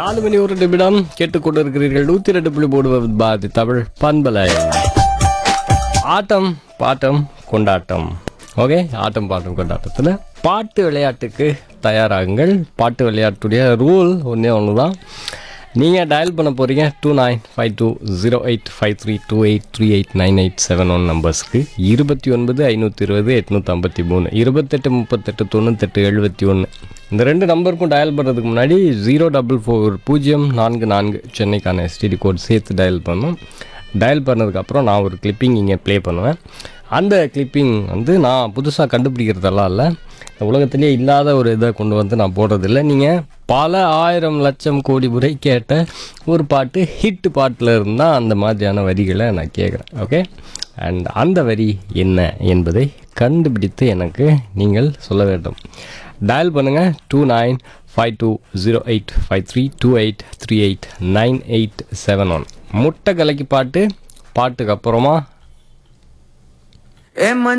நாலு மணி ஒரு நிமிடம் கேட்டுக்கொண்டிருக்கிறீர்கள் நூத்தி ரெண்டு புள்ளி போடுவது பாதி தமிழ் பண்பலை ஆட்டம் பாட்டம் கொண்டாட்டம் ஓகே ஆட்டம் பாட்டம் கொண்டாட்டத்தில் பாட்டு விளையாட்டுக்கு தயாராகுங்கள் பாட்டு விளையாட்டுடைய ரூல் ஒன்றே ஒன்று தான் நீங்கள் டயல் பண்ண போகிறீங்க two nine five two zero eight five three two eight three eight nine eight seven one நம்பர்ஸ்க்கு இருபத்தி ஒன்பது ஐநூற்றி இருபது எட்நூற்றி ஐம்பத்தி மூணு இருபத்தெட்டு முப்பத்தெட்டு தொண்ணூத்தெட்டு எழுபத்தி ஒன்று இந்த ரெண்டு நம்பருக்கும் டயல் பண்ணுறதுக்கு முன்னாடி ஜீரோ டபுள் ஃபோர் பூஜ்ஜியம் நான்கு நான்கு சென்னைக்கான எஸ்டிடி கோட் சேர்த்து டயல் பண்ணணும் டயல் பண்ணதுக்கப்புறம் நான் ஒரு கிளிப்பிங் இங்கே ப்ளே பண்ணுவேன் அந்த கிளிப்பிங் வந்து நான் புதுசாக கண்டுபிடிக்கிறதெல்லாம் இல்லை இந்த உலகத்திலே இல்லாத ஒரு இதை கொண்டு வந்து நான் போடுறதில்ல நீங்கள் பல ஆயிரம் லட்சம் கோடி முறை கேட்ட ஒரு பாட்டு ஹிட் பாட்டில் இருந்தால் அந்த மாதிரியான வரிகளை நான் கேட்குறேன் ஓகே அண்ட் அந்த வரி என்ன என்பதை கண்டுபிடித்து எனக்கு நீங்கள் சொல்ல வேண்டும் டயல் பண்ணுங்கள் two nine five two zero eight five three two eight three eight nine eight seven one முட்டை கலக்கி பாட்டு பாட்டுக்கு அப்புறமா ஏ